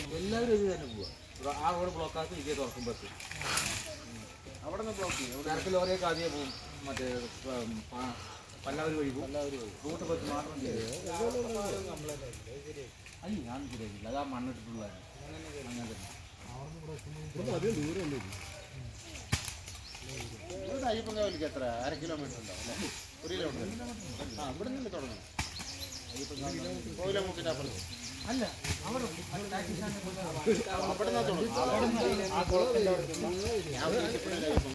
എല്ലാവരും ഇത് തന്നെ പോവാ ആ റോഡ് ബ്ലോക്ക് ആക്കി ഇതേ തുറക്കുമ്പോഴത്തെ അവിടെ നിന്ന് ബ്ലോക്ക് ചെയ്യും ചരക്ക് ലോറിയൊക്കെ ആദ്യം പോകും മറ്റേ ഉം, പ- പല്ലാവരി വഴി പോകും റൂട്ട് ബസ് മാത്രം ചെയ്യും അയ്യ ഞാൻ ശരിയാക്കില്ല അതാ മണ്ണിട്ടിട്ടുള്ള അങ്ങനെ തന്നെ ഇവിടുന്ന് അയ്യപ്പൻകാവിലേക്ക് എത്ര അര കിലോമീറ്റർ ഉണ്ടാവും അല്ലേ ഒരു കിലോമീറ്റർ ആ ഇവിടെ നിന്ന് തുടങ്ങും കോയിലമുക്കിൻ്റെ അപ്പുറത്ത് അല്ല അവിടെ ടാക്സി സ്റ്റാൻഡിൽ അവിടെ നിന്നാ തുടങ്ങും ആ കുളത്തിന്റെ അവിടെ ഞാൻ വിളിച്ചപ്പോഴേ അയ്യപ്പൻ